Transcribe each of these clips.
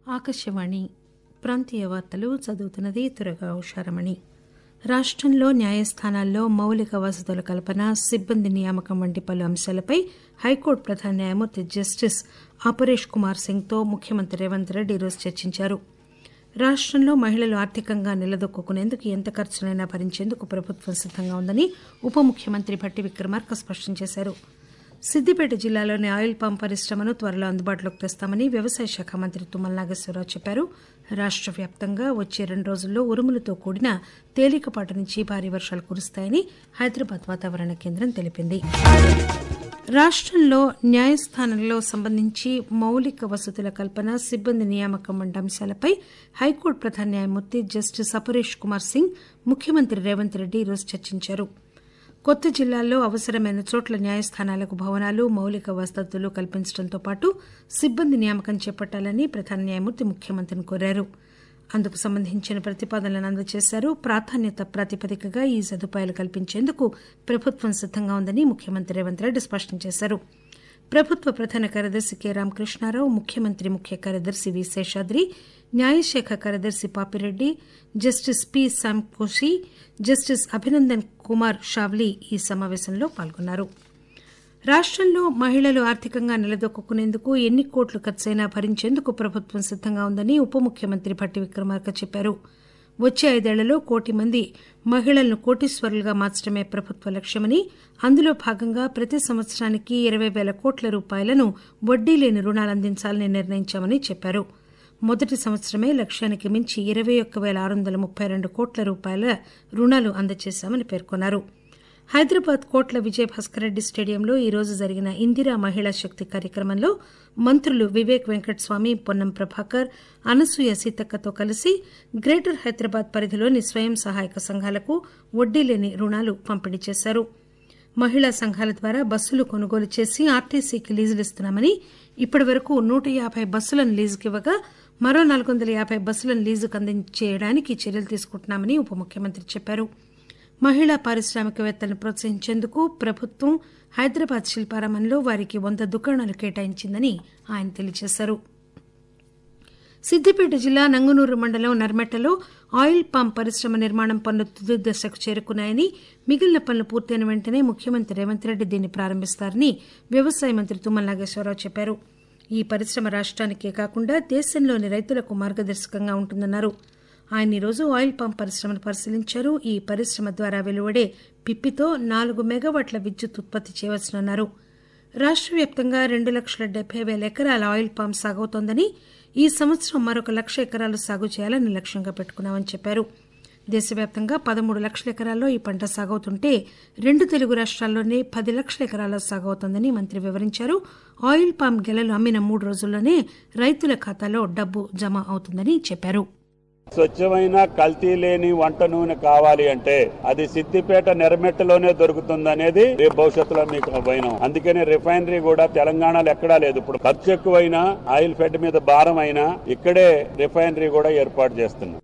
ఆకాశవాణి ప్రాంతీయ వార్తలు చదువుతున్నది తురగా ఉషారమణి రాష్టంలో న్యాయస్థానాల్లో మౌలిక వసతుల కల్పన సిబ్బంది నియామకం వంటి పలు అంశాలపై హైకోర్టు ప్రధాన న్యాయమూర్తి జస్టిస్ అపరేష్ కుమార్ సింగ్తో ముఖ్యమంత్రి రేవంత్ రెడ్డి ఈరోజు చర్చించారు రాష్టంలో మహిళలు ఆర్థికంగా నిలదొక్కునేందుకు ఎంత ఖర్చునైనా భరించేందుకు ప్రభుత్వం సిద్దంగా ఉందని ఉప ముఖ్యమంత్రి భట్టి విక్రమార్క స్పష్టం చేశారు సిద్దిపేట జిల్లాలోని ఆయిల్ పామ్ పరిశ్రమను త్వరలో అందుబాటులోకి తెస్తామని వ్యవసాయ శాఖ మంత్రి తుమ్మల నాగేశ్వరరావు చెప్పారు రాష్ట వ్యాప్తంగా వచ్చే రెండు రోజుల్లో ఉరుములతో కూడిన తేలికపాటి నుంచి భారీ వర్షాలు కురుస్తాయని హైదరాబాద్ వాతావరణ కేంద్రం తెలిపింది రాష్టంలో న్యాయస్థానంలో సంబంధించి మౌలిక వసతుల కల్పన సిబ్బంది నియామకం వంటి అంశాలపై హైకోర్టు ప్రధాన న్యాయమూర్తి జస్టిస్ అపరేష్ కుమార్ సింగ్ ముఖ్యమంత్రి రేవంత్ రెడ్డి ఈరోజు చర్చించారు కొత్త జిల్లాల్లో అవసరమైన చోట్ల న్యాయస్థానాలకు భవనాలు మౌలిక వసతులు కల్పించడంతో పాటు సిబ్బంది నియామకం చేపట్టాలని ప్రధాన న్యాయమూర్తి ముఖ్యమంత్రిని కోరారు అందుకు సంబంధించిన ప్రతిపాదనలను అందజేశారు ప్రాధాన్యత ప్రాతిపదికగా ఈ సదుపాయాలు కల్పించేందుకు ప్రభుత్వం సిద్దంగా ఉందని ముఖ్యమంత్రి రేవంత్ రెడ్డి స్పష్టం చేశారు ప్రభుత్వ ప్రధాన కార్యదర్శి కె రామకృష్ణారావు ముఖ్యమంత్రి ముఖ్య కార్యదర్శి వి శేషాద్రి న్యాయశాఖ కార్యదర్శి Papireddy justice P Sankoshi justice Abhinandan Kumar Shavili ఈ సమావేశంలో పాల్గొన్నారు రాష్టంలో మహిళలు ఆర్థికంగా నిలదొక్కునేందుకు ఎన్ని కోట్లు ఖర్చైనా భరించేందుకు ప్రభుత్వం సిద్దంగా ఉందని ఉప ముఖ్యమంత్రి భట్టి విక్రమార్క చెప్పారు వచ్చే ఐదేళ్లలో కోటి మంది మహిళలను కోటీశ్వరులుగా మార్చడమే ప్రభుత్వ లక్ష్యమని అందులో భాగంగా ప్రతి సంవత్సరానికి ఇరవై పేల కోట్ల రూపాయలను వడ్డీ లేని రుణాలు అందించాలని నిర్ణయించామని చెప్పారు మొదటి సంవత్సరమే లక్ష్యానికి మించి ఇరవై ఒక్క పేల ఆరు వందల ముప్పై రెండు కోట్ల రూపాయల రుణాలు అందజేశామని పేర్కొన్నారు హైదరాబాద్ కోట్ల విజయభాస్కర్రెడ్డి స్టేడియంలో ఈ రోజు జరిగిన ఇందిరా మహిళా శక్తి కార్యక్రమంలో మంత్రులు వివేక్ వెంకటస్వామి పొన్నం ప్రభాకర్ అనసూయ సీతక్కతో కలిసి గ్రేటర్ హైదరాబాద్ పరిధిలోని స్వయం సహాయక సంఘాలకు వడ్డీ లేని రుణాలు పంపిణీ చేశారు మహిళా సంఘాల ద్వారా బస్సులు కొనుగోలు చేసి ఆర్టీసీకి లీజులు ఇస్తున్నామని ఇప్పటి వరకు నూట యాభై బస్సులను లీజుకివ్వగా మరో నాలుగు వందల యాభై బస్సులను లీజుకు అందించేయడానికి చర్యలు తీసుకుంటున్నామని ఉప ముఖ్యమంత్రి చెప్పారు మహిళా పారిశ్రామికవేత్తలను ప్రోత్సహించేందుకు ప్రభుత్వం హైదరాబాద్ శిల్పారామంలో వారికి వంద దుకాణాలు కేటాయించిందని ఆయన తెలియజేశారు సిద్దిపేట జిల్లా నంగునూరు మండలం నర్మెట్టలో ఆయిల్ పామ్ పరిశ్రమ నిర్మాణం పనులు తుది దశకు చేరుకున్నాయని మిగిలిన పనులు పూర్తయిన వెంటనే ముఖ్యమంత్రి రేవంత్ రెడ్డి దీన్ని ప్రారంభిస్తారని వ్యవసాయ మంత్రి తుమ్మల నాగేశ్వరరావు చెప్పారు ఈ పరిశ్రమ రాష్ట్రానికే కాకుండా దేశంలోని రైతులకు మార్గదర్శకంగా ఉంటుందన్నారు ఆయన ఈరోజు ఆయిల్ పామ్ పరిశ్రమను పరిశీలించారు ఈ పరిశ్రమ ద్వారా వెలువడే పిప్పితో నాలుగు మెగావాట్ల విద్యుత్ ఉత్పత్తి చేయవచ్చునన్నారు రాష్ట్ర వ్యాప్తంగా రెండు లక్షల డెబ్బై వేల ఎకరాల ఆయిల్ పామ్ సాగవుతోందని ఈ సంవత్సరం మరొక లక్ష ఎకరాలు సాగు చేయాలని లక్ష్యంగా పెట్టుకున్నామని చెప్పారు దేశవ్యాప్తంగా పదమూడు లక్షల ఎకరాల్లో ఈ పంట సాగవుతుంటే రెండు తెలుగు రాష్ట్రాల్లోనే పది లక్షల ఎకరాల్లో సాగవుతోందని మంత్రి వివరించారు ఆయిల్ పామ్ గెలలు అమ్మిన మూడు రోజుల్లోనే రైతుల ఖాతాలో డబ్బు జమ అవుతుందని చెప్పారు స్వచ్ఛమైన కల్తీ లేని వంట నూనె కావాలి అంటే అది సిద్దిపేట నెరమెట్టలోనే దొరుకుతుంది అనేది రేపు భవిష్యత్తులో మీకు పోయినాం అందుకనే రిఫైనరీ కూడా తెలంగాణలో ఎక్కడా లేదు ఇప్పుడు ఖర్చు ఎక్కువైనా ఆయిల్ ఫెడ్ మీద భారం అయినా ఇక్కడే రిఫైనరీ కూడా ఏర్పాటు చేస్తున్నాం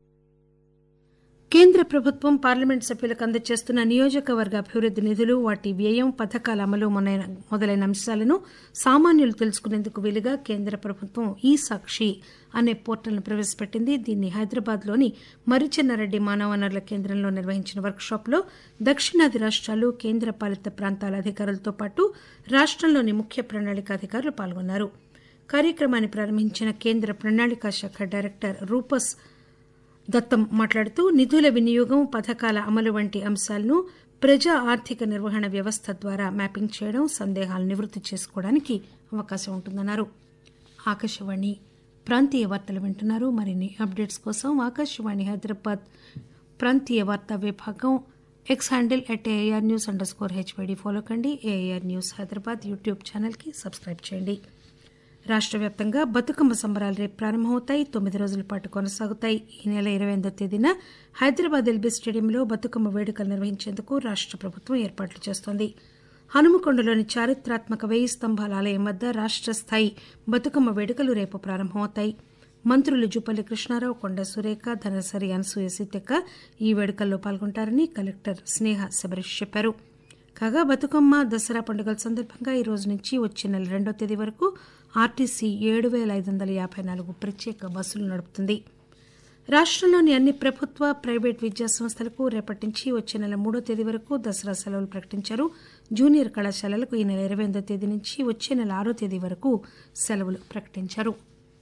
కేంద్ర ప్రభుత్వం పార్లమెంట్ సభ్యులకు అందజేస్తున్న నియోజకవర్గ అభివృద్ది నిధులు వాటి వ్యయం పథకాల అమలు మొదలైన అంశాలను సామాన్యులు తెలుసుకునేందుకు వీలుగా కేంద్ర ప్రభుత్వం ఈ సాక్షి అనే పోర్టల్ను ప్రవేశపెట్టింది దీన్ని హైదరాబాద్లోని మరిచెన్నారెడ్డి మానవ వనరుల కేంద్రంలో నిర్వహించిన వర్క్షాప్లో దక్షిణాది రాష్ట్రాలు కేంద్ర పాలిత ప్రాంతాల అధికారులతో పాటు రాష్ట్రంలోని ముఖ్య ప్రణాళిక అధికారులు పాల్గొన్నారు కార్యక్రమాన్ని ప్రారంభించిన కేంద్ర ప్రణాళికా శాఖ డైరెక్టర్ రూపస్ దత్తం మాట్లాడుతూ నిధుల వినియోగం పథకాల అమలు వంటి అంశాలను ప్రజా ఆర్థిక నిర్వహణ వ్యవస్థ ద్వారా మ్యాపింగ్ చేయడం సందేహాలు నివృత్తి చేసుకోవడానికి అవకాశం ఉంటుందన్నారు ఆకాశవాణి ప్రాంతీయ వార్తలు వింటున్నారు మరిన్ని అప్డేట్స్ కోసం ఆకాశవాణి హైదరాబాద్ ప్రాంతీయ వార్తా విభాగం X handle at AIR news underscore HYD follow కండి ఏఆర్ న్యూస్ హైదరాబాద్ యూట్యూబ్ ఛానల్కి సబ్స్క్రైబ్ చేయండి రాష్ట్ర వ్యాప్తంగా బతుకమ్మ సంబరాలు రేపు ప్రారంభమవుతాయి తొమ్మిది రోజుల పాటు కొనసాగుతాయి ఈ నెల ఇరవై ఎనిమిదో తేదీన హైదరాబాద్ ఎల్బీ స్టేడియంలో బతుకమ్మ వేడుకలు నిర్వహించేందుకు రాష్ట్ర ప్రభుత్వం ఏర్పాట్లు చేస్తోంది హనుమకొండలోని చారిత్రాత్మక వెయ్యి స్తంభాల ఆలయం వద్ద రాష్ట్ర స్థాయి బతుకమ్మ వేడుకలు రేపు ప్రారంభమవుతాయి మంత్రులు జూపల్లి కృష్ణారావు కొండ సురేఖ ధనసరి అనసూయ సీతక్క ఈ వేడుకల్లో పాల్గొంటారని కలెక్టర్ స్నేహ శబరీష్ చెప్పారు కాగా బతుకమ్మ దసరా పండుగల సందర్భంగా ఈ రోజు నుంచి వచ్చే నెల రెండో తేదీ వరకు ఆర్టీసీ ఏడు పేల ఐదు వందల యాభై నాలుగు ప్రత్యేక బస్సులు నడుపుతుంది రాష్టంలోని అన్ని ప్రభుత్వ ప్రైవేట్ విద్యా సంస్థలకు రేపటి నుంచి వచ్చే నెల మూడో తేదీ వరకు దసరా సెలవులు ప్రకటించారు జూనియర్ కళాశాలలకు ఈ నెల ఇరవై ఎనిమిదో తేదీ నుంచి వచ్చే నెల ఆరో తేదీ వరకు సెలవులు ప్రకటించారు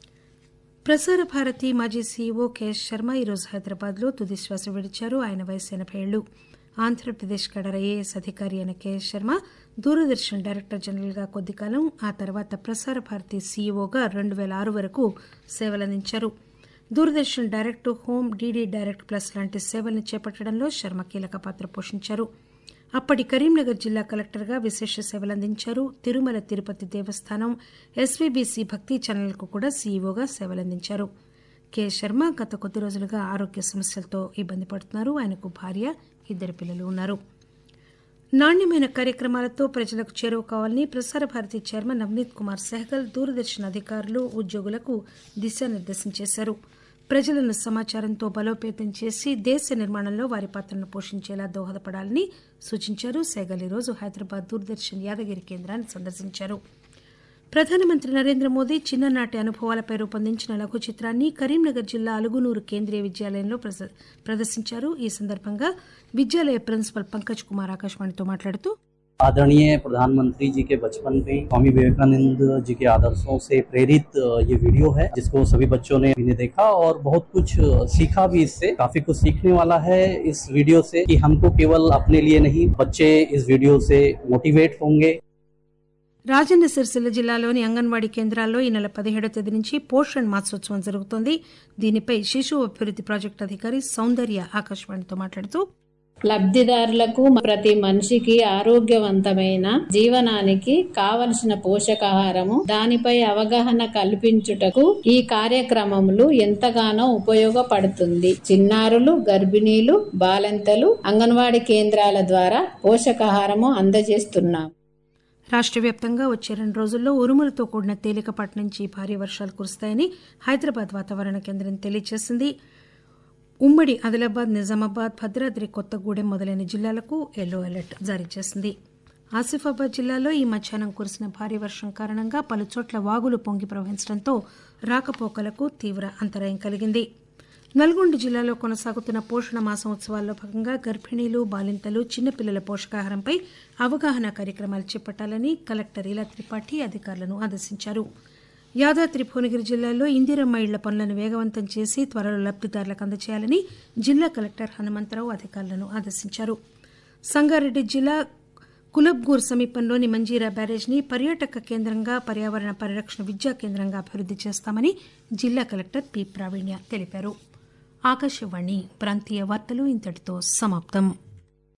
ప్రసార భారతి మాజీ సీఈఓ కెఎస్ శర్మ ఈరోజు హైదరాబాద్లో తుది శ్వాస విడిచారు ఆయన వయసు ఎనభై ఏళ్లు ఆంధ్రప్రదేశ్ కేడర్ ఐఏఎస్ అధికారి అయిన కెఎస్ శర్మ దూరదర్శన్ డైరెక్టర్ జనరల్గా కొద్ది కాలం ఆ తర్వాత ప్రసార భారతి సీఈఓగా రెండు పేల ఆరు వరకు సేవలందించారు Doordarshan direct home DD direct plus లాంటి సేవలను చేపట్టడంలో శర్మ కీలక పాత్ర పోషించారు అప్పటి కరీంనగర్ జిల్లా కలెక్టర్గా విశేష సేవలందించారు తిరుమల తిరుపతి దేవస్థానం ఎస్వీబీసీ భక్తి ఛానల్కు కూడా సీఈఓగా సేవలందించారు కె శర్మ గత కొద్ది రోజులుగా ఆరోగ్య సమస్యలతో ఇబ్బంది పడుతున్నారు ఆయనకు భార్య ఇద్దరు పిల్లలు ఉన్నారు నాణ్యమైన కార్యక్రమాలతో ప్రజలకు చేరువ కావాలని ప్రసార భారతి చైర్మన్ నవనీత్ కుమార్ సెహగల్ దూరదర్శన్ అధికారులు ఉద్యోగులకు దిశానిర్దేశం చేశారు ప్రజలను సమాచారంతో బలోపేతం చేసి దేశ నిర్మాణంలో వారి పాత్రను పోషించేలా దోహదపడాలని సూచించారు సెహగల్ ఈరోజు హైదరాబాద్ దూరదర్శన్ యాదగిరి కేంద్రాన్ని సందర్శించారు ప్రధానమంత్రి నరేంద్ర మోదీ చిన్ననాటి అనుభవాలపై రూపొందించిన లఘు చిత్రాన్ని కరీంనగర్ జిల్లా అలుగునూరు కేంద్రీయ విద్యాలయంలో ప్రదర్శించారు ఈ సందర్భంగా విద్యాలయ ప్రిన్సిపల్ పంకజ్ కుమార్ ఆకాశవాణితో మాట్లాడుతూ आदरणीय प्रधानमंत्री जी के बचपन में स्वामी विवेकानंद जी के आदर्शों से प्रेरित ये वीडियो है जिसको सभी बच्चों ने ने देखा और बहुत कुछ सीखा भी इससे काफी कुछ सीखने वाला है इस वीडियो से कि हमको केवल अपने लिए नहीं बच्चे इस वीडियो से मोटिवेट होंगे రాజన్న సిరిసిల్ల జిల్లాలోని అంగన్వాడీ కేంద్రాల్లో ఈ నెల పదిహేడో తేదీ నుంచి పోషణ్ మాసోత్సవం జరుగుతోంది దీనిపై శిశు అభివృద్ది ప్రాజెక్టు అధికారి సౌందర్య ఆకాశవాణితో మాట్లాడుతూ లబ్ధిదారులకు ప్రతి మనిషికి ఆరోగ్యవంతమైన జీవనానికి కావలసిన పోషకాహారము దానిపై అవగాహన కల్పించుటకు ఈ కార్యక్రమములు ఎంతగానో ఉపయోగపడుతుంది చిన్నారులు గర్భిణీలు బాలెంతలు అంగన్వాడీ కేంద్రాల ద్వారా పోషకాహారము అందజేస్తున్నాం రాష్ట్ర వ్యాప్తంగా వచ్చే రెండు రోజుల్లో ఉరుములతో కూడిన తేలికపాటి నుంచి భారీ వర్షాలు కురుస్తాయని హైదరాబాద్ వాతావరణ కేంద్రం తెలియజేసింది ఉమ్మడి ఆదిలాబాద్ నిజామాబాద్ భద్రాద్రి కొత్తగూడెం మొదలైన జిల్లాలకు ఎల్లో అలర్ట్ జారీ చేసింది ఆసిఫాబాద్ జిల్లాలో ఈ మధ్యాహ్నం కురిసిన భారీ వర్షం కారణంగా పలుచోట్ల వాగులు పొంగి ప్రవహించడంతో రాకపోకలకు తీవ్ర అంతరాయం కలిగింది నల్గొండ జిల్లాలో కొనసాగుతున్న పోషణ మాసం ఉత్సవాల్లో భాగంగా గర్భిణీలు బాలింతలు చిన్నపిల్లల పోషకాహారంపై అవగాహన కార్యక్రమాలు చేపట్టాలని కలెక్టర్ ఇలా త్రిపాఠి అధికారులను ఆదేశించారు యాదాద్రి భువనగిరి జిల్లాలో ఇందిరమ్మ ఇళ్ల పనులను వేగవంతం చేసి త్వరలో లబ్దిదారులకు అందజేయాలని జిల్లా కలెక్టర్ హనుమంతరావు అధికారులను ఆదేశించారు సంగారెడ్డి జిల్లా కులబ్గూర్ సమీపంలోని మంజీరా బ్యారేజ్ని పర్యాటక కేంద్రంగా పర్యావరణ పరిరక్షణ విద్యా కేంద్రంగా అభివృద్ది చేస్తామని జిల్లా కలెక్టర్ పి ప్రావీణ్య తెలిపారు ఆకాశవాణి ప్రాంతీయ వార్తలు ఇంతటితో సమాప్తం